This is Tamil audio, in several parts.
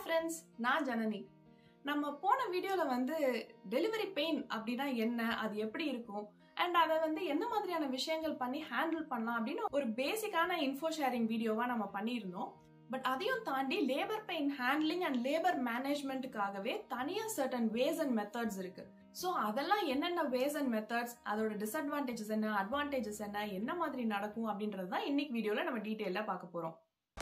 ஃப்ரெண்ட்ஸ் நான் ஜனனி நம்ம போன வீடியோல வந்து டெலிவரி பெயின் அப்படின்னா என்ன அது எப்படி இருக்கும் அண்ட் அதை வந்து என்ன மாதிரியான விஷயங்கள் பண்ணி ஹேண்டில் பண்ணலாம் அப்படின்னு ஒரு பேசிக்கான இன்ஃபோ ஷேரிங் வீடியோவா நம்ம பண்ணியிருந்தோம் பட் அதையும் தாண்டி labour pain handling and labour மேனேஜ்மெண்ட்டுக்காகவே தனியா சர்டன் வேஸ் அண்ட் மெத்தட்ஸ் இருக்கு ஸோ அதெல்லாம் என்னென்ன வேஸ் அண்ட் மெத்தட்ஸ் அதோட டிஸ்அட்வான்டேஜஸ் என்ன அட்வான்டேஜஸ் என்ன என்ன மாதிரி நடக்கும் அப்படின்றது தான் இன்னைக்கு வீடியோல நம்ம டீட்டெயிலாக பார்க்க போறோம்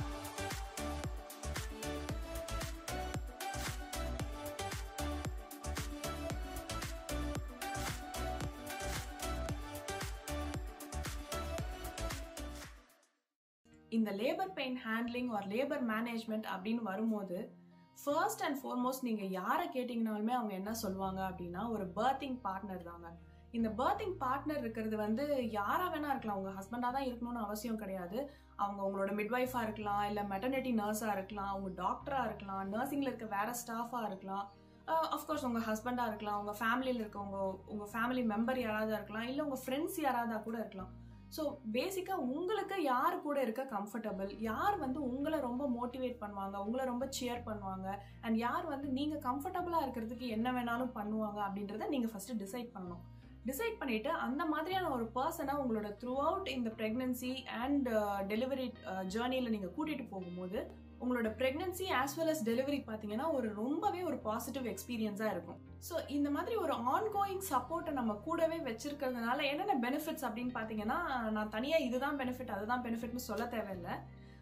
இந்த labour pain handling or labour management அப்படின்னு வரும்போது ஃபர்ஸ்ட் அண்ட் ஃபார்மோஸ்ட் நீங்க யாரை கேட்டீங்கனாலுமே அவங்க என்ன சொல்லுவாங்க அப்படின்னா ஒரு பர்த்திங் பார்ட்னர் தாங்க இந்த பர்த்திங் பார்ட்னர் இருக்கிறது வந்து யாரா வேணா இருக்கலாம் உங்க ஹஸ்பண்டா தான் இருக்கணும்னு அவசியம் கிடையாது அவங்க உங்களோட மிட்வைஃபா இருக்கலாம் இல்ல மெட்டர்னிட்டி நர்ஸா இருக்கலாம் உங்க டாக்டரா இருக்கலாம் நர்சிங்ல இருக்க வேற ஸ்டாஃபா இருக்கலாம் அஃப்கோர்ஸ் உங்க ஹஸ்பண்டா இருக்கலாம் உங்க ஃபேமிலியில இருக்கவங்க உங்க ஃபேமிலி மெம்பர் யாராவது இருக்கலாம் இல்ல உங்க ஃப்ரெண்ட்ஸ் யாராவதா கூட இருக்கலாம் ஸோ பேசிக்காக உங்களுக்கு யார் கூட இருக்க கம்ஃபர்டபுள் யார் வந்து உங்களை ரொம்ப மோட்டிவேட் பண்ணுவாங்க உங்களை ரொம்ப சியர் பண்ணுவாங்க அண்ட் யார் வந்து நீங்கள் கம்ஃபர்டபுளாக இருக்கிறதுக்கு என்ன வேணாலும் பண்ணுவாங்க அப்படின்றத நீங்கள் ஃபஸ்ட்டு டிசைட் பண்ணணும் டிசைட் பண்ணிட்டு அந்த மாதிரியான ஒரு பர்சனை உங்களோட த்ரூ அவுட் இந்த ப்ரெக்னன்சி அண்ட் டெலிவரி ஜேர்னியில் நீங்கள் கூட்டிகிட்டு போகும்போது உங்களோட pregnancy as well as delivery பார்த்தீங்கன்னா ஒரு ரொம்பவே ஒரு பாசிட்டிவ் எக்ஸ்பீரியன்ஸாக இருக்கும் ஸோ இந்த மாதிரி ஒரு ஆன்கோயிங் சப்போர்ட்டை நம்ம கூடவே வச்சிருக்கிறதுனால என்னென்ன பெனிஃபிட்ஸ் அப்படின்னு பார்த்தீங்கன்னா நான் தனியாக இதுதான் பெனிஃபிட் அதுதான் பெனிஃபிட்னு சொல்ல தேவையில்லை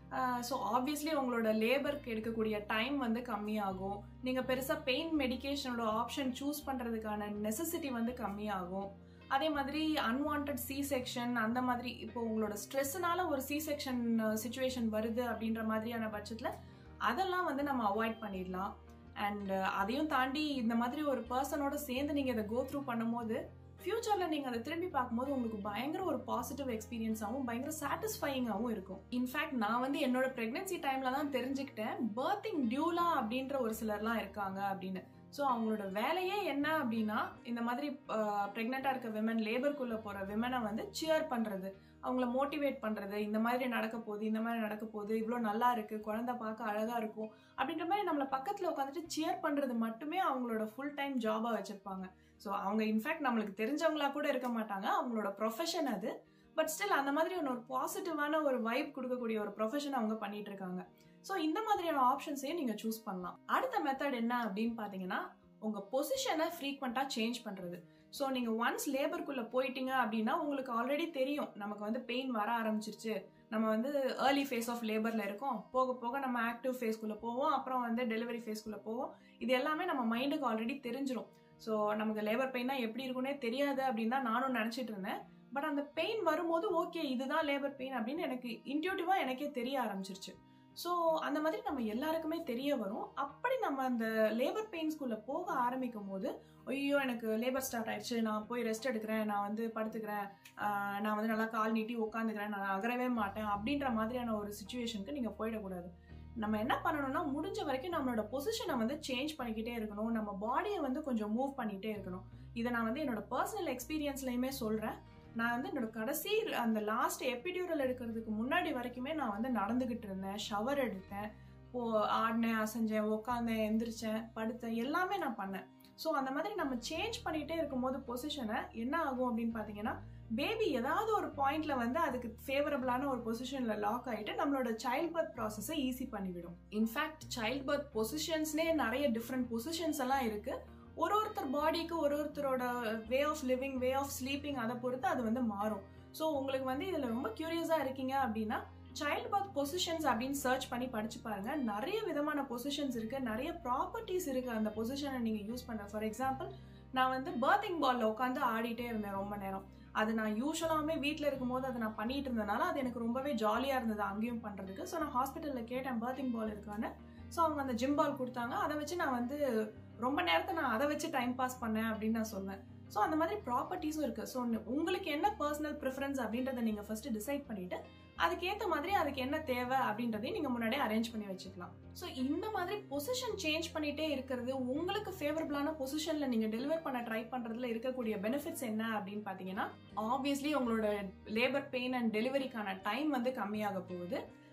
ஸோ ஆப்வியஸ்லி உங்களோட லேபருக்கு எடுக்கக்கூடிய டைம் வந்து கம்மியாகும் நீங்கள் பெருசாக பெயின் மெடிக்கேஷனோட ஆப்ஷன் சூஸ் பண்ணுறதுக்கான நெசசிட்டி வந்து கம்மியாகும் அதே மாதிரி அன்வான்ட் சி செக்ஷன் அந்த மாதிரி இப்போ உங்களோட ஸ்ட்ரெஸ்னால ஒரு சி செக்ஷன் சுச்சுவேஷன் வருது அப்படின்ற மாதிரியான பட்சத்தில் அதெல்லாம் வந்து நம்ம அவாய்ட் பண்ணிடலாம் அண்ட் அதையும் தாண்டி இந்த மாதிரி ஒரு பர்சனோட சேர்ந்து நீங்கள் இதை கோ த்ரூ பண்ணும்போது ஃபியூச்சரில் நீங்கள் அதை திரும்பி பார்க்கும்போது உங்களுக்கு பயங்கர ஒரு பாசிட்டிவ் எக்ஸ்பீரியன்ஸாகவும் பயங்கர சாட்டிஸ்ஃபையிங்காகவும் இருக்கும் இன்ஃபேக்ட் நான் வந்து என்னோட ப்ரெக்னென்சி டைமில் தான் தெரிஞ்சுக்கிட்டேன் பர்த்திங் டியூலா அப்படின்ற ஒரு சிலர்லாம் இருக்காங்க அப்படின்னு ஸோ அவங்களோட வேலையே என்ன அப்படின்னா இந்த மாதிரி ப்ரெக்னெண்ட்டாக இருக்க விமன் லேபருக்குள்ளே போகிற விமனை வந்து சியர் பண்ணுறது அவங்கள மோட்டிவேட் பண்ணுறது இந்த மாதிரி நடக்க போகுது இந்த மாதிரி நடக்க போகுது இவ்வளோ நல்லா இருக்குது குழந்தை பார்க்க அழகாக இருக்கும் அப்படின்ற மாதிரி நம்மளை பக்கத்தில் உட்காந்துட்டு சியர் பண்ணுறது மட்டுமே அவங்களோட ஃபுல் டைம் ஜாபாக வச்சுருப்பாங்க ஸோ அவங்க இன்ஃபேக்ட் நம்மளுக்கு தெரிஞ்சவங்களா கூட இருக்க மாட்டாங்க அவங்களோட ப்ரொஃபஷன் அது பட் ஸ்டில் அந்த மாதிரி ஒன்று ஒரு பாசிட்டிவான ஒரு வைப் கொடுக்கக்கூடிய ஒரு ப்ரொஃபஷன் அவங்க பண்ணிட்டு இருக்காங்க ஸோ இந்த மாதிரியான ஆப்ஷன்ஸையும் நீங்க சூஸ் பண்ணலாம் அடுத்த மெத்தட் என்ன அப்படின்னு பாத்தீங்கன்னா உங்க பொசிஷனை ஃப்ரீக்வெண்டா சேஞ்ச் பண்றது ஸோ நீங்க ஒன்ஸ் லேபருக்குள்ள போயிட்டீங்க அப்படின்னா உங்களுக்கு ஆல்ரெடி தெரியும் நமக்கு வந்து பெயின் வர ஆரம்பிச்சிருச்சு நம்ம வந்து ஏர்லி ஃபேஸ் ஆஃப் லேபர்ல இருக்கோம் போக போக நம்ம ஆக்டிவ் ஃபேஸ்க்குள்ள போவோம் அப்புறம் வந்து டெலிவரி ஃபேஸ்க்குள்ள போவோம் இது எல்லாமே நம்ம மைண்டுக்கு ஆல்ரெடி தெரிஞ்சிடும் ஸோ நமக்கு லேபர் பெயினா எப்படி இருக்குன்னே தெரியாது அப்படின்னு தான் நானும் நினைச்சிட்டு இருந்தேன் பட் அந்த பெயின் வரும்போது ஓகே இதுதான் லேபர் பெயின் அப்படின்னு எனக்கு இன்ட்யூட்டிவா எனக்கே தெரிய ஆரம்பிச்சிருச்சு ஸோ அந்த மாதிரி நம்ம எல்லாருக்குமே தெரிய வரும் அப்படி நம்ம அந்த லேபர் பெயின்ஸ்குள்ள போக ஆரம்பிக்கும் போது ஐயோ எனக்கு லேபர் ஸ்டார்ட் ஆயிடுச்சு நான் போய் ரெஸ்ட் எடுக்கிறேன் நான் வந்து படுத்துக்கிறேன் நான் வந்து நல்லா கால் நீட்டி உட்காந்துக்கிறேன் நான் அகரவே மாட்டேன் அப்படின்ற மாதிரியான ஒரு சுச்சுவேஷனுக்கு நீங்கள் போயிடக்கூடாது நம்ம என்ன பண்ணணும்னா முடிஞ்ச வரைக்கும் நம்மளோட பொசிஷனை வந்து சேஞ்ச் பண்ணிக்கிட்டே இருக்கணும் நம்ம பாடியை வந்து கொஞ்சம் மூவ் பண்ணிகிட்டே இருக்கணும் இதை நான் வந்து என்னோட பர்சனல் எக்ஸ்பீரியன்ஸ்லையுமே சொல்கிறேன் நான் வந்து என்னோட கடைசி அந்த லாஸ்ட் எபிடியூரல் எடுக்கிறதுக்கு முன்னாடி வரைக்குமே நான் வந்து நடந்துகிட்டு இருந்தேன் ஷவர் எடுத்தேன் போ ஆடினேன் அசைஞ்சேன் உட்காந்தேன் எந்திரிச்சேன் படுத்தேன் எல்லாமே நான் பண்ணேன் ஸோ அந்த மாதிரி நம்ம சேஞ்ச் பண்ணிகிட்டே இருக்கும்போது பொசிஷனை என்ன ஆகும் அப்படின்னு பார்த்தீங்கன்னா பேபி ஏதாவது ஒரு பாயிண்ட்ல வந்து அதுக்கு ஃபேவரபிளான ஒரு பொசிஷன்ல லாக் ஆகிட்டு நம்மளோட சைல்ட் பர்த் ப்ராசஸை ஈஸி பண்ணிவிடும் இன்ஃபேக்ட் சைல்ட் பர்த் பொசிஷன்ஸ்னே நிறைய டிஃப்ரெண்ட் பொசிஷன்ஸ் எல்லாம் இருக்கு ஒரு ஒருத்தர் பாடிக்கு ஒரு ஒருத்தரோட way of living way of sleeping அதை பொறுத்து அது வந்து மாறும் ஸோ உங்களுக்கு வந்து இதில் ரொம்ப கியூரியஸாக இருக்கீங்க அப்படின்னா சைல்ட் பர்த் பொசிஷன்ஸ் அப்படின்னு சர்ச் பண்ணி படிச்சு பாருங்க நிறைய விதமான பொசிஷன்ஸ் இருக்கு நிறைய ப்ராப்பர்ட்டிஸ் இருக்கு அந்த பொசிஷனை நீங்க யூஸ் பண்ற ஃபார் எக்ஸாம்பிள் நான் வந்து பர்த்திங் பால்ல உட்காந்து ஆடிட்டே இருந்தேன் ரொம்ப நேரம் அது நான் யூஸ்வலாமே வீட்டில் இருக்கும்போது அதை நான் பண்ணிட்டு இருந்தனால அது எனக்கு ரொம்பவே ஜாலியாக இருந்தது அங்கேயும் பண்ணுறதுக்கு ஸோ நான் ஹாஸ்பிட்டலில் கேட்டேன் பர்த்திங் பால் இருக்கான்னு ஸோ அவங்க அந்த ஜிம் பால் கொடுத்தாங்க அதை வச்சு நான் வந்து ரொம்ப நேரத்தை நான் அதை வச்சு டைம் பாஸ் பண்ணேன் அப்படின்னு நான் சொல்வேன் ஸோ அந்த மாதிரி ப்ராப்பர்ட்டிஸும் இருக்கு ஸோ உங்களுக்கு என்ன பர்சனல் ப்ரிஃபரன்ஸ் அப்படின்றத நீங்க ஃபர்ஸ்ட் டிசைட் பண்ணிட்டு அதுக்கேற்ற மாதிரி அதுக்கு என்ன தேவை அப்படின்றதையும் நீங்க முன்னாடியே அரேஞ்ச் பண்ணி வச்சுக்கலாம் ஸோ இந்த மாதிரி பொசிஷன் சேஞ்ச் பண்ணிட்டே இருக்கிறது உங்களுக்கு ஃபேவரபிளான பொசிஷன்ல நீங்க டெலிவர் பண்ண ட்ரை பண்றதுல இருக்கக்கூடிய பெனிஃபிட்ஸ் என்ன அப்படின்னு பாத்தீங்கன்னா ஆப்வியஸ்லி உங்களோட லேபர் பெயின் அண்ட் டெலிவரிக்கான டைம் வந்து கம்மியாக போகுது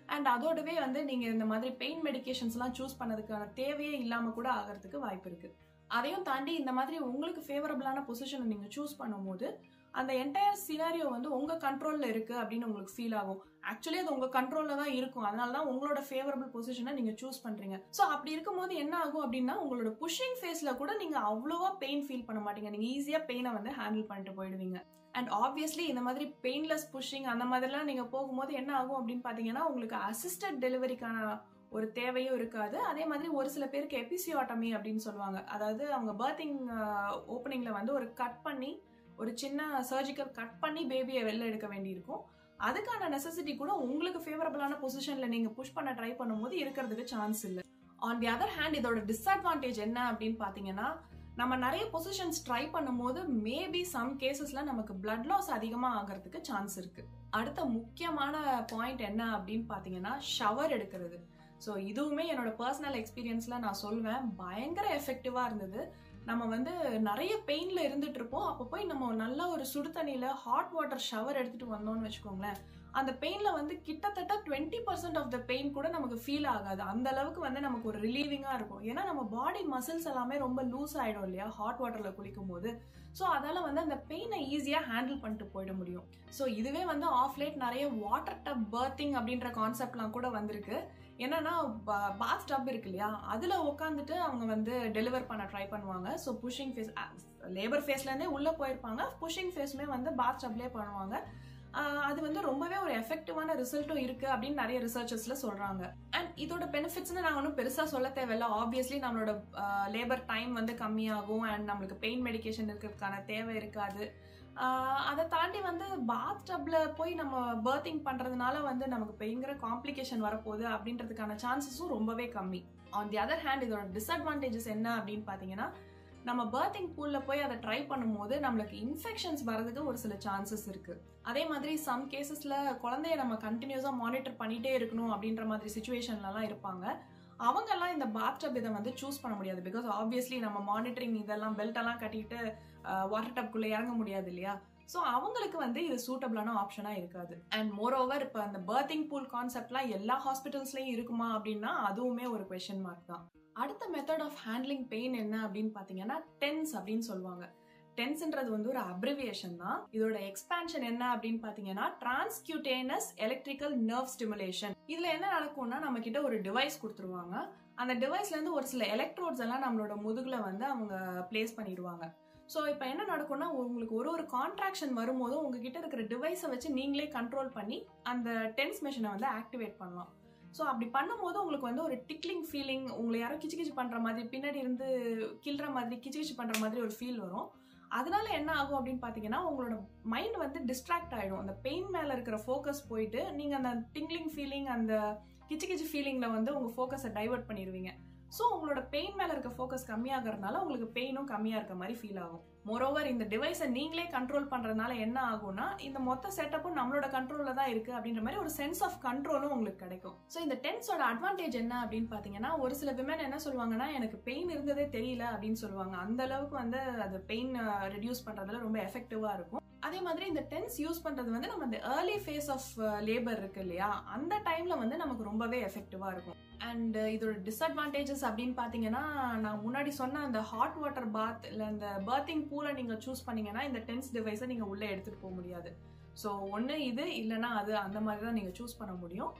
அண்ட் அதோடவே வந்து நீங்க இந்த மாதிரி பெயின் மெடிகேஷன்ஸ்லாம் சூஸ் பண்ணதுக்கான தேவையே இல்லாம கூட ஆகிறதுக்கு வாய்ப்பு இருக்கு அதையும் தாண்டி இந்த மாதிரி உங்களுக்கு ஃபேவரபிளான பொசிஷனை நீங்க சூஸ் பண்ணும்போது அந்த என்டையர் சினாரியோ வந்து உங்க கண்ட்ரோல்ல இருக்கு அப்படின்னு உங்களுக்கு ஃபீல் ஆகும் ஆக்சுவலி அது உங்க கண்ட்ரோல்ல தான் இருக்கும் அதனால தான் உங்களோட ஃபேவரபிள் பொசிஷனை நீங்க சூஸ் பண்றீங்க ஸோ அப்படி இருக்கும்போது என்ன ஆகும் அப்படின்னா உங்களோட புஷிங் ஃபேஸ்ல கூட நீங்க அவ்வளோவா பெயின் ஃபீல் பண்ண மாட்டீங்க நீங்க ஈஸியா பெயினை வந்து ஹேண்டில் பண்ணிட்டு போயிடுவீங்க அண்ட் ஆப்வியஸ்லி இந்த மாதிரி பெயின்லெஸ் புஷிங் அந்த மாதிரிலாம் நீங்க போகும்போது என்ன ஆகும் அப்படின்னு பாத்தீங்கன்னா உங்களுக்கு அசிஸ்டட் டெலிவரிக்கான ஒரு தேவையும் இருக்காது அதே மாதிரி ஒரு சில பேருக்கு எபிசியோட்டமி அப்படின்னு சொல்லுவாங்க அதாவது அவங்க பர்த்திங் ஓப்பனிங்ல வந்து ஒரு கட் பண்ணி ஒரு சின்ன சர்ஜிக்கல் கட் பண்ணி பேபியை வெளில எடுக்க வேண்டியிருக்கும் அதுக்கான நெசசிட்டி கூட உங்களுக்கு ஃபேவரபிளான பொசிஷன்ல நீங்க புஷ் பண்ண ட்ரை பண்ணும்போது இருக்கிறதுக்கு சான்ஸ் இல்லை ஆன் தி அதர் ஹேண்ட் இதோட டிஸ்அட்வான்டேஜ் என்ன அப்படின்னு பாத்தீங்கன்னா நம்ம நிறைய பொசிஷன்ஸ் ட்ரை பண்ணும்போது மேபி சம் கேசஸ்ல நமக்கு பிளட் லாஸ் அதிகமா ஆகிறதுக்கு சான்ஸ் இருக்கு அடுத்த முக்கியமான பாயிண்ட் என்ன அப்படின்னு பாத்தீங்கன்னா ஷவர் எடுக்கிறது ஸோ இதுவுமே என்னோட பர்சனல் எக்ஸ்பீரியன்ஸ்ல நான் சொல்வேன் பயங்கர எஃபெக்டிவா இருந்தது நம்ம வந்து நிறைய பெயின்ல இருந்துட்டு இருப்போம் அப்போ போய் நம்ம நல்ல ஒரு சுடு தண்ணியில ஹாட் வாட்டர் ஷவர் எடுத்துட்டு வந்தோம்னு வச்சுக்கோங்களேன் அந்த பெயின்ல வந்து கிட்டத்தட்ட twenty percent of the pain கூட நமக்கு ஃபீல் ஆகாது அந்த அளவுக்கு வந்து நமக்கு ஒரு ரிலீவிங்கா இருக்கும் ஏன்னா நம்ம பாடி மசில்ஸ் எல்லாமே ரொம்ப லூஸ் ஆயிடும் இல்லையா ஹாட் வாட்டர்ல குளிக்கும் போது ஸோ அதால வந்து அந்த பெயினை ஈஸியா ஹேண்டில் பண்ணிட்டு போயிட முடியும் ஸோ இதுவே வந்து ஆஃப் லேட் நிறைய வாட்டர் டப் பர்த்திங் அப்படின்ற கான்செப்ட்லாம் கூட வந்திருக்கு என்னன்னா பாத் டப் இருக்கு இல்லையா அதுல உட்காந்துட்டு அவங்க வந்து டெலிவர் பண்ண ட்ரை பண்ணுவாங்க ஸோ புஷிங் ஃபேஸ் லேபர் ஃபேஸ்ல இருந்தே உள்ள போயிருப்பாங்க புஷிங் ஃபேஸ்மே வந்து பாத் டப்லேயே பண்ணுவாங்க அது வந்து ரொம்பவே ஒரு எஃபெக்டிவான ரிசல்ட்டும் இருக்கு அப்படின்னு நிறைய ரிசர்ச்சர்ஸ்ல சொல்றாங்க அண்ட் இதோட பெனிஃபிட்ஸ்னு நான் ஒன்றும் பெருசா சொல்ல தேவையில்ல ஆப்வியஸ்லி நம்மளோட லேபர் டைம் வந்து கம்மியாகும் அண்ட் நம்மளுக்கு பெயின் மெடிகேஷன் இருக்கிறதுக்கான தேவை இருக்காது அதை தாண்டி வந்து பாத் டப்ல போய் நம்ம பர்த்திங் பண்றதுனால வந்து நமக்கு பயங்கர காம்ப்ளிகேஷன் வரப்போகுது அப்படின்றதுக்கான சான்சஸும் ரொம்பவே கம்மி ஆன் தி அதர் ஹேண்ட் இதோட டிஸ்அட்வான்டேஜஸ் என்ன அப்படின்னு பாத்தீங்கன்னா நம்ம பர்த்திங் பூல்ல போய் அதை ட்ரை பண்ணும்போது நம்மளுக்கு இன்ஃபெக்ஷன்ஸ் வரதுக்கு ஒரு சில சான்சஸ் இருக்கு அதே மாதிரி சம் கேசஸ்ல குழந்தைய நம்ம கண்டினியூஸா மானிட்டர் பண்ணிட்டே இருக்கணும் அப்படின்ற மாதிரி சுச்சுவேஷன்லலாம் இருப்பாங்க அவங்கெல்லாம் இந்த பாத்டப் இதை வந்து சூஸ் பண்ண முடியாது பிகாஸ் ஆப்வியஸ்லி நம்ம மானிட்டரிங் இதெல்லாம் பெல்ட் எல்லாம் கட்டிட்டு வாட்டர் டப்குள்ள இறங்க முடியாது இல்லையா ஸோ அவங்களுக்கு வந்து இது சூட்டபிளான ஆப்ஷனா இருக்காது அண்ட் மோர் ஓவர் இப்போ அந்த பர்த்திங் பூல் கான்செப்ட்லாம் எல்லா ஹாஸ்பிட்டல்ஸ்லயும் இருக்குமா அப்படின்னா அதுவுமே ஒரு கொஷின் மார்க் தான் அடுத்த மெத்தட் ஆஃப் ஹேண்ட்லிங் பெயின் என்ன அப்படின்னு பாத்தீங்கன்னா டென்ஸ் அப்படின்னு சொல்லுவாங்க டென்ஸ்ன்றது வந்து ஒரு அப்ரிவியேஷன் தான் இதோட எக்ஸ்பான்ஷன் என்ன அப்படின்னு பாத்தீங்கன்னா டிரான்ஸ்கியூட்டேனஸ் எலக்ட்ரிக்கல் நர்வ் ஸ்டிமுலேஷன் இதுல என்ன நடக்கும்னா நம்ம கிட்ட ஒரு டிவைஸ் கொடுத்துருவாங்க அந்த டிவைஸ்ல இருந்து ஒரு சில எலக்ட்ரோட்ஸ் எல்லாம் நம்மளோட முதுகுல வந்து அவங்க பிளேஸ் பண்ணிடுவாங்க ஸோ இப்போ என்ன நடக்கும்னா உங்களுக்கு ஒரு ஒரு கான்ட்ராக்ஷன் வரும்போதும் உங்ககிட்ட இருக்கிற டிவைஸை வச்சு நீங்களே கண்ட்ரோல் பண்ணி அந்த டென்ஸ் மெஷினை வந்து ஆக்டிவேட் பண்ணலாம் ஸோ அப்படி பண்ணும்போது உங்களுக்கு வந்து ஒரு டிக்லிங் ஃபீலிங் உங்களை யாரோ கிச்சு கிச்சு பண்ற மாதிரி பின்னாடி இருந்து கில்ற மாதிரி கிச்சு கிச்சு பண்ற மாதிரி ஒரு ஃபீல் வரும் அதனால என்ன ஆகும் அப்படின்னு பாத்தீங்கன்னா உங்களோட மைண்ட் வந்து டிஸ்ட்ராக்ட் ஆயிடும் அந்த பெயின் மேல இருக்கிற ஃபோக்கஸ் போயிட்டு நீங்க அந்த டிங்லிங் ஃபீலிங் அந்த கிச்சு கிச்சு ஃபீலிங்ல வந்து உங்க ஃபோக்கஸை டைவர்ட் பண்ணிடுவீங்க ஸோ உங்களோட பெயின் மேல இருக்க ஃபோக்கஸ் கம்மியாகிறதுனால உங்களுக்கு பெயினும் கம்மியா இருக்க மாதிரி ஃபீல் ஆகும் மோரோவர் இந்த டிவைஸை நீங்களே கண்ட்ரோல் பண்றதுனால என்ன ஆகும்னா இந்த மொத்த செட்டப்பும் நம்மளோட கண்ட்ரோல்ல தான் இருக்கு அப்படின்ற மாதிரி ஒரு சென்ஸ் ஆஃப் கண்ட்ரோலும் உங்களுக்கு கிடைக்கும் ஸோ இந்த டென்ஸோட அட்வான்டேஜ் என்ன அப்படின்னு பாத்தீங்கன்னா ஒரு சில விமன் என்ன சொல்லுவாங்கன்னா எனக்கு பெயின் இருந்ததே தெரியல அப்படின்னு சொல்லுவாங்க அந்த அளவுக்கு வந்து அது பெயின் ரெடியூஸ் பண்றதுல ரொம்ப எஃபெக்டிவா இருக்கும் அதே மாதிரி இந்த டென்ஸ் யூஸ் பண்றது வந்து நம்ம இந்த ஏர்லி ஃபேஸ் ஆஃப் லேபர் இருக்கு இல்லையா அந்த டைம்ல வந்து நமக்கு ரொம்பவே எஃபெக்டிவா இருக்கும் அண்ட் இதோட டிஸ்அட்வான்டேஜஸ் அப்படின்னு பாத்தீங்கன்னா நான் முன்னாடி சொன்ன அந்த ஹாட் வாட்டர் பாத் இல்ல இந்த பர்த்திங் பூலை நீங்க சூஸ் பண்ணீங்கன்னா இந்த டென்ஸ் டிவைஸை நீங்க உள்ள எடுத்துட்டு போக முடியாது ஸோ ஒன்று இது இல்லைன்னா அது அந்த மாதிரி தான் நீங்க சூஸ் பண்ண முடியும்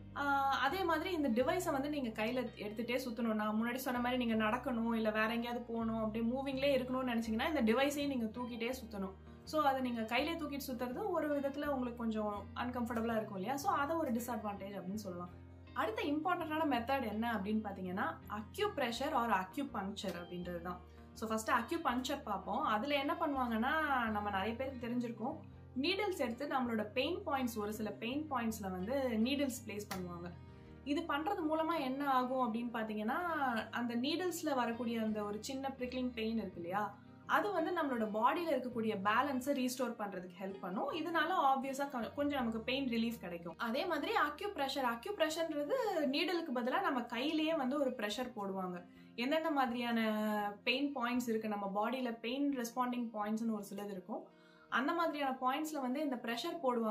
அதே மாதிரி இந்த டிவைஸை வந்து நீங்க கையில எடுத்துட்டே சுத்தணும் நான் முன்னாடி சொன்ன மாதிரி நீங்க நடக்கணும் இல்ல வேற எங்கேயாவது போகணும் அப்படியே மூவிங்லேயே இருக்கணும்னு நினைச்சீங்கன்னா இந்த டிவைஸையும் நீங்க தூக்கிட்டே சுத்தணும் ஸோ அதை நீங்கள் கையிலே தூக்கிட்டு சுற்றுறது ஒரு விதத்தில் உங்களுக்கு கொஞ்சம் அன்கம்ஃபர்டபுளாக இருக்கும் இல்லையா ஸோ அதை ஒரு டிஸ்அட்வான்டேஜ் அப்படின்னு சொல்லலாம் அடுத்த இம்பார்ட்டண்ட்டான மெத்தட் என்ன அப்படின்னு பார்த்தீங்கன்னா acupressure or acupuncture அப்படின்றது தான் ஸோ ஃபர்ஸ்ட் அக்யூ பங்க்சர் பார்ப்போம் அதில் என்ன பண்ணுவாங்கன்னா நம்ம நிறைய பேருக்கு தெரிஞ்சிருக்கோம் நீடில்ஸ் எடுத்து நம்மளோட பெயின் பாயிண்ட்ஸ் ஒரு சில பெயின் பாயிண்ட்ஸ்ல வந்து நீடில்ஸ் பிளேஸ் பண்ணுவாங்க இது பண்றது மூலமா என்ன ஆகும் அப்படின்னு பாத்தீங்கன்னா அந்த நீடில்ஸ்ல வரக்கூடிய அந்த ஒரு சின்ன ப்ரிக்லிங் பெயின் இருக்கு இல்லையா அது வந்து நம்மளோட பாடியில இருக்கக்கூடிய பேலன்ஸை ரீஸ்டோர் பண்றதுக்கு ஹெல்ப் பண்ணும் இதனால ஆப்வியஸா கொஞ்சம் நமக்கு பெயின் ரிலீஃப் கிடைக்கும் அதே மாதிரி அக்யூ ப்ரெஷர் அக்யூ ப்ரெஷர்ன்றது நீடலுக்கு பதிலாக நம்ம கையிலேயே வந்து ஒரு ப்ரெஷர் போடுவாங்க எந்தெந்த மாதிரியான பெயின் பாயிண்ட்ஸ் இருக்கு நம்ம பாடியில பெயின் ரெஸ்பாண்டிங் பாயிண்ட்ஸ்னு ஒரு சிலது இருக்கும் அந்த மாதிரியான பாயிண்ட்ஸ்ல வந்து இந்த ப்ரெஷர் போடுவாங்க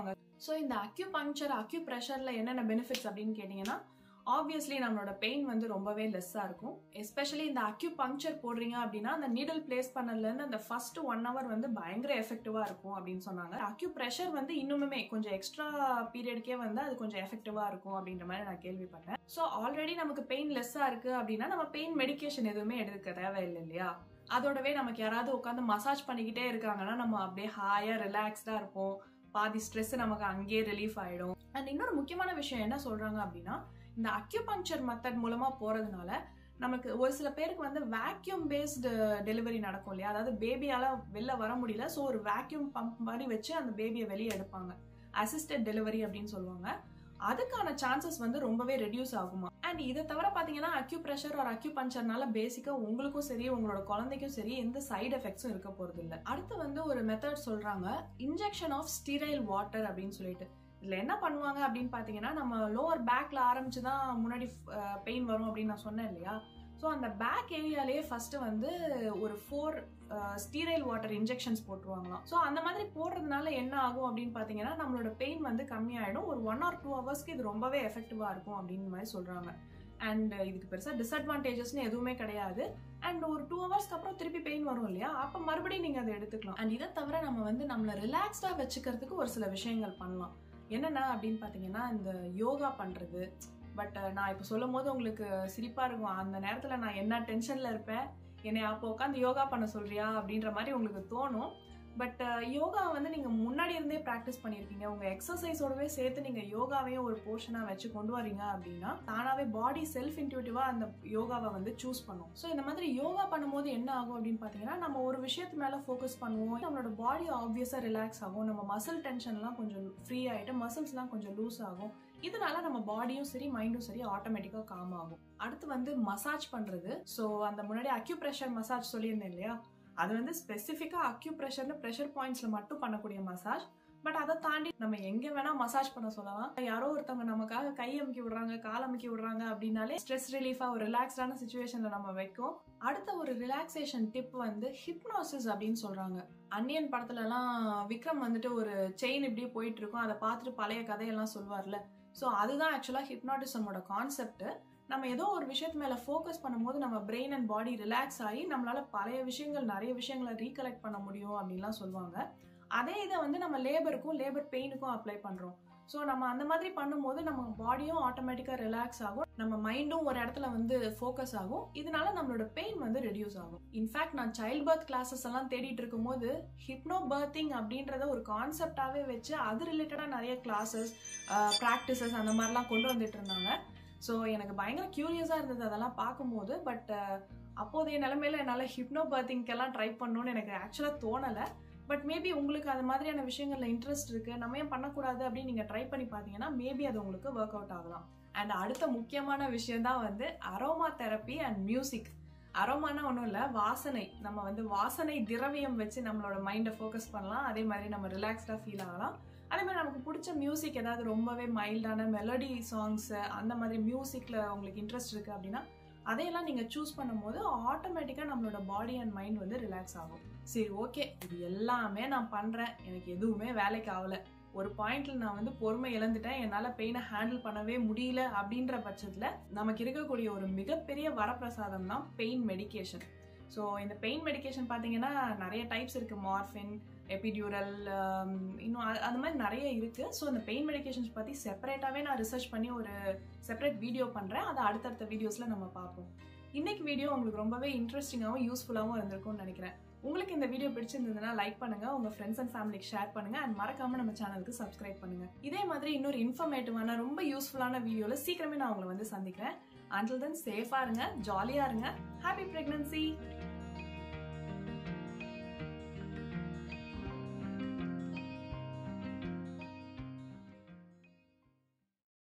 ஸோ இந்த அக்யூ பங்க்சர் அக்யூ ப்ரெஷரில் என்னென்ன பெனிஃபிட்ஸ் அப்படின்னு கேட்டிங்கன்னா ஆப்வியஸ்லி நம்மளோட பெயின் வந்து ரொம்பவே லெஸ்ஸாக இருக்கும் எஸ்பெஷலி இந்த அக்யூ பங்க்சர் போடுறீங்க அப்படின்னா அந்த நீடல் பிளேஸ் பண்ணதுலேருந்து அந்த ஃபர்ஸ்ட் ஒன் ஹவர் வந்து பயங்கர எஃபெக்டிவாக இருக்கும் அப்படின்னு சொன்னாங்க அக்யூ ப்ரெஷர் வந்து இன்னுமே கொஞ்சம் எக்ஸ்ட்ரா பீரியடுக்கே வந்து அது கொஞ்சம் எஃபெக்டிவாக இருக்கும் அப்படின்ற மாதிரி நான் கேள்விப்பட்டேன் ஸோ ஆல்ரெடி நமக்கு பெயின் லெஸ்ஸாக இருக்குது அப்படின்னா நம்ம பெயின் மெடிக்கேஷன் எதுவுமே எடுக்க தேவையில்லை இல்லையா அதோடவே நமக்கு யாராவது உட்காந்து மசாஜ் பண்ணிக்கிட்டே இருக்காங்கன்னா நம்ம அப்படியே ஹாயாக ரிலாக்ஸ்டாக இருப்போம் பாதி ஸ்ட்ரெஸ் நமக்கு அங்கேயே ரிலீஃப் ஆகிடும் அண்ட் இன்னொரு முக்கியமான விஷயம் என்ன சொல்கிறாங்க அப்படின்னா இந்த அக்யூபங்க்சர் மெத்தட் மூலமா போறதுனால நமக்கு ஒரு சில பேருக்கு வந்து வேக்யூம் பேஸ்டு டெலிவரி நடக்கும் இல்லையா அதாவது பேபியால வெளில வர முடியல ஸோ ஒரு வேக்யூம் பம்ப் மாதிரி வச்சு அந்த பேபியை வெளியே எடுப்பாங்க அசிஸ்டட் டெலிவரி அப்படின்னு சொல்லுவாங்க அதுக்கான சான்சஸ் வந்து ரொம்பவே ரெடியூஸ் ஆகுமா அண்ட் இதை தவிர பார்த்தீங்கன்னா அக்யூ ப்ரெஷர் ஒரு அக்யூ பஞ்சர்னால பேசிக்காக உங்களுக்கும் சரி உங்களோட குழந்தைக்கும் சரி எந்த சைடு எஃபெக்ட்ஸும் இருக்க போறது இல்லை அடுத்து வந்து ஒரு மெத்தட் சொல்றாங்க இன்ஜெக்ஷன் ஆஃப் ஸ்டீரைல் வாட்டர் அப்படின்னு சொல்லிட்டு இதில் என்ன பண்ணுவாங்க அப்படின்னு பார்த்தீங்கன்னா நம்ம லோவர் பேக்கில் ஆரம்பிச்சு தான் முன்னாடி பெயின் வரும் அப்படின்னு நான் சொன்னேன் இல்லையா ஸோ அந்த பேக் ஏரியாலேயே ஃபர்ஸ்ட் வந்து ஒரு ஃபோர் ஸ்டீரைல் வாட்டர் இன்ஜெக்ஷன்ஸ் போட்டுருவாங்களாம் ஸோ அந்த மாதிரி போடுறதுனால என்ன ஆகும் அப்படின்னு பார்த்தீங்கன்னா நம்மளோட பெயின் வந்து கம்மியாயிடும் ஒரு ஒன் ஆர் டூ ஹவர்ஸ்க்கு இது ரொம்பவே எஃபெக்டிவாக இருக்கும் அப்படின்னு மாதிரி சொல்கிறாங்க அண்ட் இதுக்கு பெருசாக டிஸ்அட்வான்டேஜஸ்னு எதுவுமே கிடையாது அண்ட் ஒரு டூ ஹவர்ஸ்க்கு அப்புறம் திருப்பி பெயின் வரும் இல்லையா அப்போ மறுபடியும் நீங்கள் அதை எடுத்துக்கலாம் அண்ட் இதை தவிர நம்ம வந்து நம்மளை ரிலாக்ஸ்டாக வச்சுக்கிறதுக்கு ஒரு சில விஷயங்கள் பண்ணலாம் என்னென்ன அப்படின்னு பார்த்தீங்கன்னா இந்த யோகா பண்ணுறது பட் நான் இப்போ சொல்லும் போது உங்களுக்கு சிரிப்பாக இருக்கும் அந்த நேரத்தில் நான் என்ன டென்ஷனில் இருப்பேன் என்னை அப்போ உட்காந்து யோகா பண்ண சொல்றியா அப்படின்ற மாதிரி உங்களுக்கு தோணும் பட் யோகா வந்து நீங்கள் முன்னாடி இருந்தே ப்ராக்டிஸ் பண்ணியிருக்கீங்க உங்கள் எக்ஸசைஸோடவே சேர்த்து நீங்கள் யோகாவையும் ஒரு போர்ஷனாக வச்சு கொண்டு வரீங்க அப்படின்னா தானாகவே பாடி செல்ஃப் இன்ட்யூட்டிவாக அந்த யோகாவை வந்து சூஸ் பண்ணும் ஸோ இந்த மாதிரி யோகா பண்ணும்போது என்ன ஆகும் அப்படின்னு பார்த்தீங்கன்னா நம்ம ஒரு விஷயத்து மேலே ஃபோக்கஸ் பண்ணுவோம் நம்மளோட பாடி ஆப்வியஸாக ரிலாக்ஸ் ஆகும் நம்ம மசில் டென்ஷன்லாம் கொஞ்சம் ஃப்ரீ ஆகிட்டு மசில்ஸ்லாம் கொஞ்சம் லூஸ் ஆகும் இதனால நம்ம பாடியும் சரி மைண்டும் சரி ஆட்டோமேட்டிக்காக காம் ஆகும் அடுத்து வந்து மசாஜ் பண்ணுறது ஸோ அந்த முன்னாடி அக்யூ ப்ரெஷர் மசாஜ் சொல்லியிருந்தேன் இல்லையா அது வந்து ஸ்பெசிஃபிக்காக அக்யூ ப்ரெஷர்னு ப்ரெஷர் பாயிண்ட்ஸில் மட்டும் பண்ணக்கூடிய மசாஜ் பட் அதை தாண்டி நம்ம எங்கே வேணால் மசாஜ் பண்ண சொல்லலாம் யாரோ ஒருத்தவங்க நமக்காக கை அமுக்கி விடுறாங்க கால் அமுக்கி விடுறாங்க அப்படின்னாலே ஸ்ட்ரெஸ் ரிலீஃபாக ஒரு ரிலாக்ஸ்டான சுச்சுவேஷனில் நம்ம வைக்கும் அடுத்த ஒரு ரிலாக்ஸேஷன் டிப் வந்து ஹிப்னாசிஸ் அப்படின்னு சொல்கிறாங்க அன்னியன் படத்துலலாம் விக்ரம் வந்துட்டு ஒரு செயின் இப்படியே போயிட்டு இருக்கும் அதை பார்த்துட்டு பழைய கதையெல்லாம் சொல்வார்ல ஸோ அதுதான் ஆக்சுவலாக ஹிப்னாட்டிசமோட கான்செப்ட் நம்ம ஏதோ ஒரு விஷயத்து மேலே ஃபோக்கஸ் பண்ணும்போது நம்ம பிரெயின் அண்ட் பாடி ரிலாக்ஸ் ஆகி நம்மளால பழைய விஷயங்கள் நிறைய விஷயங்களை ரீகலெக்ட் பண்ண முடியும் அப்படின்லாம் சொல்லுவாங்க அதே இதை வந்து நம்ம லேபருக்கும் லேபர் பெயினுக்கும் அப்ளை பண்ணுறோம் ஸோ நம்ம அந்த மாதிரி பண்ணும்போது நம்ம பாடியும் ஆட்டோமேட்டிக்காக ரிலாக்ஸ் ஆகும் நம்ம மைண்டும் ஒரு இடத்துல வந்து ஃபோக்கஸ் ஆகும் இதனால நம்மளோட பெயின் வந்து ரெடியூஸ் ஆகும் இன்ஃபேக்ட் நான் சைல்ட் பர்த் கிளாஸஸ் எல்லாம் தேடிட்டு இருக்கும்போது ஹிப்னோ பர்த்திங் அப்படின்றத ஒரு கான்செப்டாகவே வச்சு அது ரிலேட்டடாக நிறைய கிளாஸஸ் ப்ராக்டிசஸ் அந்த மாதிரிலாம் கொண்டு வந்துட்டு இருந்தாங்க ஸோ எனக்கு பயங்கர க்யூரியஸாக இருந்தது அதெல்லாம் பார்க்கும்போது பட் அப்போதைய நிலமையில என்னால் ஹிப்னோ பர்த்திங்கெல்லாம் ட்ரை பண்ணணும்னு எனக்கு ஆக்சுவலாக தோணலை பட் மேபி உங்களுக்கு அது மாதிரியான விஷயங்கள்ல இன்ட்ரெஸ்ட் இருக்கு நம்ம ஏன் பண்ணக்கூடாது அப்படின்னு நீங்க ட்ரை பண்ணி பார்த்தீங்கன்னா மேபி அது உங்களுக்கு ஒர்க் அவுட் ஆகலாம் அண்ட் அடுத்த முக்கியமான விஷயம் தான் வந்து அரோமா தெரப்பி அண்ட் மியூசிக் அரோமானா ஒன்றும் இல்லை வாசனை நம்ம வந்து வாசனை திரவியம் வச்சு நம்மளோட மைண்டை ஃபோக்கஸ் பண்ணலாம் அதே மாதிரி நம்ம ரிலாக்ஸ்டாக ஃபீல் ஆகலாம் அதே மாதிரி நமக்கு பிடிச்ச மியூசிக் ஏதாவது ரொம்பவே மைல்டான மெலடி சாங்ஸ் அந்த மாதிரி மியூசிக்கில் உங்களுக்கு இன்ட்ரெஸ்ட் இருக்குது அப்படின்னா அதையெல்லாம் நீங்கள் சூஸ் பண்ணும்போது ஆட்டோமேட்டிக்காக நம்மளோட பாடி அண்ட் மைண்ட் வந்து ரிலாக்ஸ் ஆகும் சரி ஓகே இது எல்லாமே நான் பண்ணுறேன் எனக்கு எதுவுமே வேலைக்கு ஆகலை ஒரு பாயிண்ட்ல நான் வந்து பொறுமை இழந்துட்டேன் என்னால் பெயினை ஹேண்டில் பண்ணவே முடியல அப்படின்ற பட்சத்தில் நமக்கு இருக்கக்கூடிய ஒரு மிகப்பெரிய வரப்பிரசாதம் தான் பெயின் மெடிக்கேஷன் ஸோ இந்த பெயின் மெடிக்கேஷன் பார்த்தீங்கன்னா நிறைய டைப்ஸ் இருக்குது மார்ஃபின் எபிடியூரல் இன்னும் அது மாதிரி நிறைய இருக்குது ஸோ இந்த பெயின் மெடிக்கேஷன்ஸ் பற்றி செப்பரேட்டாகவே நான் ரிசர்ச் பண்ணி ஒரு செப்பரேட் வீடியோ பண்ணுறேன் அதை அடுத்தடுத்த வீடியோஸில் நம்ம பார்ப்போம் இன்னைக்கு வீடியோ உங்களுக்கு ரொம்பவே இன்ட்ரெஸ்டிங்காகவும் யூஸ்ஃபுல்லாகவும் இருந்திருக்கும்னு நினைக்கிறேன் உங்களுக்கு இந்த வீடியோ பிடிச்சிருந்ததுன்னா லைக் பண்ணுங்க உங்க ஃப்ரெண்ட்ஸ் அண்ட் ஃபேமிலிக்கு ஷேர் பண்ணுங்க அண்ட் மறக்காம நம்ம சேனலுக்கு சப்ஸ்கிரைப் பண்ணுங்க இதே மாதிரி இன்னொரு இன்ஃபர்மேட்டிவான ரொம்ப யூஸ்ஃபுல்லான வீடியோல சீக்கிரமே நான் உங்களை வந்து சந்திக்கிறேன் அண்டில் தென் சேஃபா இருங்க ஜாலியா இருங்க ஹாப்பி பிரெக்னன்சி